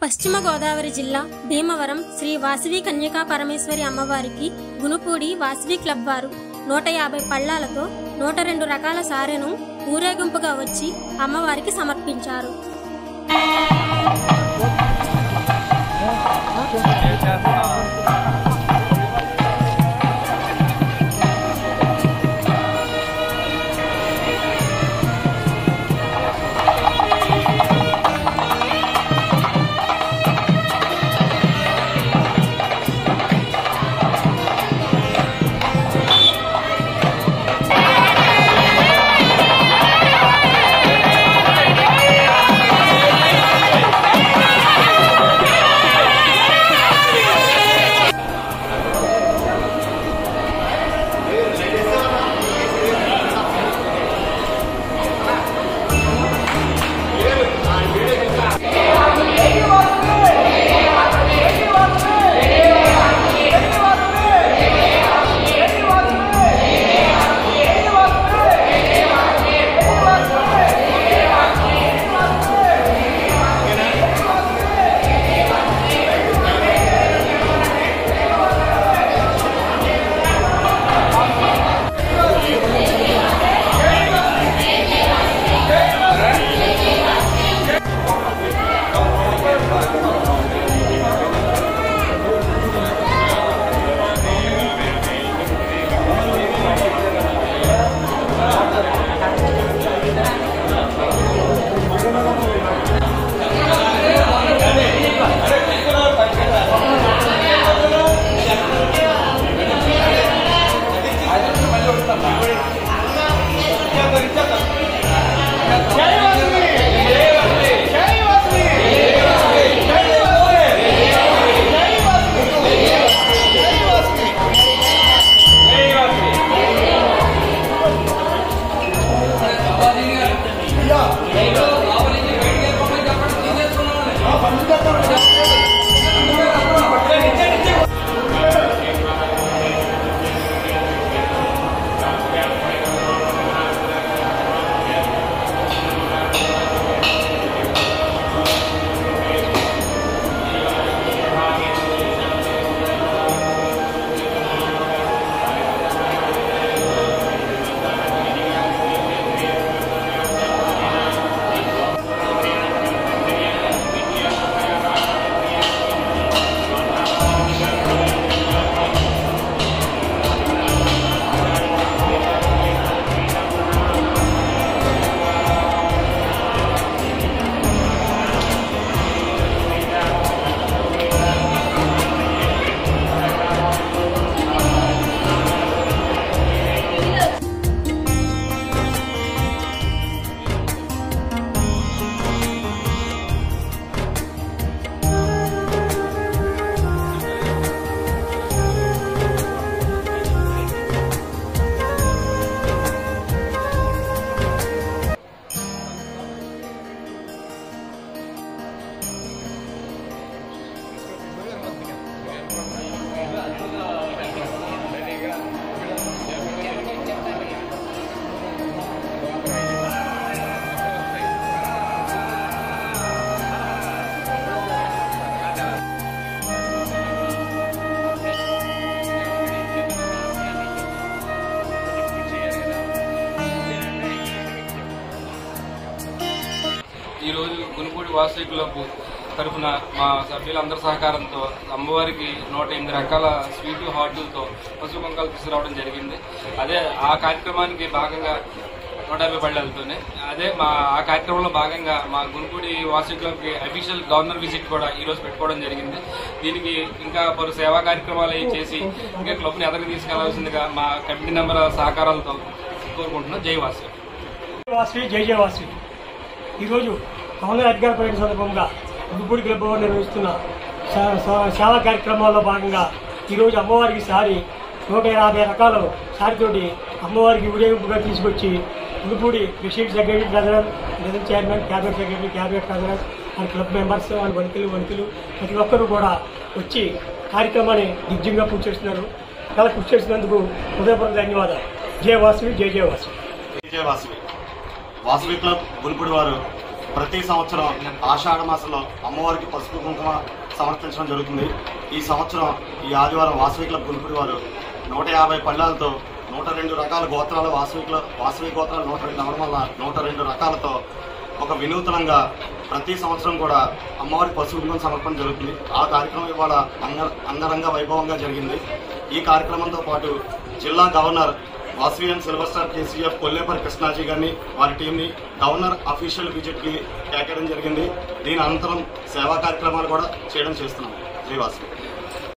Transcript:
పశ్చిమ గోదావరి జిల్లా భీమవరం శ్రీ వాసవి కన్యకా పరమేశ్వరి అమ్మవారికి గునుపూడి వాసవి క్లబ్ వారు నూట యాభై పళ్ళాలతో నూట రెండు రకాల సారెను ఊరేగింపుగా వచ్చి అమ్మవారికి సమర్పించారు ఈరోజు గునుపూడి వాసవి క్లబ్ తరఫున మా సభ్యులందరి సహకారంతో అమ్మవారికి నూట ఎనిమిది రకాల స్వీటు హాటులతో పసుపు కుంకాలు తీసుకురావడం జరిగింది అదే ఆ కార్యక్రమానికి భాగంగా నూట యాభై పళ్ళెలతోనే అదే మా ఆ కార్యక్రమంలో భాగంగా మా గునుపూడి వాసవి క్లబ్కి అఫీషియల్ గవర్నర్ విజిట్ కూడా ఈ రోజు పెట్టుకోవడం జరిగింది దీనికి ఇంకా పలు సేవా కార్యక్రమాలు అవి చేసి ఇంకా క్లబ్ని ఎదరికి తీసుకెళ్లాల్సిందిగా మా కమిటీ నెంబర్ సహకారాలతో కోరుకుంటున్నాం జై వాసవి వాసవి జై జయ వాసవి ఈరోజు కమల అధికార పర్యటన సందర్భంగా గుబ్బుడి క్లబ్ వారు నిర్వహిస్తున్న సే- సే- సేవా కార్యక్రమాల్లో భాగంగా ఈరోజు అమ్మవారికి సారి నూట యాభై రకాల సారితోటి అమ్మవారికి ఊరేగింపుగా తీసుకొచ్చి Gudipudi district secretary treasurer general chairman cabinet secretary cabinet treasurer and club members and వణికులు వణికులు ప్రతి ఒక్కరూ కూడా వచ్చి కార్యక్రమాన్ని దిగ్జంగా పూర్తి చేస్తున్నారు చాలా కృషి చేసినందుకు హృదయపూర్వక ధన్యవాదాలు జయ వాసవి జయ జయ వాసవి విజయ వాసవి వాసవి క్లబ్ గుల్పుడి వారు ప్రతి సంవత్సరం ఆషాఢ మాసంలో అమ్మవారికి పసుపు కుంకుమ సమర్పించడం జరుగుతుంది ఈ సంవత్సరం ఈ ఆదివారం వాసవి క్లబ్ గుంటూరు వారు నూట యాభై పళ్ళాలతో నూట రెండు రకాల గోత్రాల వాసవి క్లబ్ వాసవి గోత్రాలు నూట రెండు అవడం వల్ల నూట రెండు రకాలతో ఒక వినూతనంగా ప్రతి సంవత్సరం కూడా అమ్మవారి పసుపు కుంకుమ సమర్పణ జరుగుతుంది ఆ కార్యక్రమం ఇవాళ అంగ అంగరంగ వైభవంగా జరిగింది ఈ కార్యక్రమంతో పాటు జిల్లా governor Vasavian silver star KCF Kollepalli Krishnaji గారిని వారి టీంని గవర్నర్ అఫీషియల్ విజిట్ కి కేకడం జరిగింది దీని అనంతరం సేవా కార్యక్రమాలు కూడా చేయడం చేస్తున్నాం జై వాసవి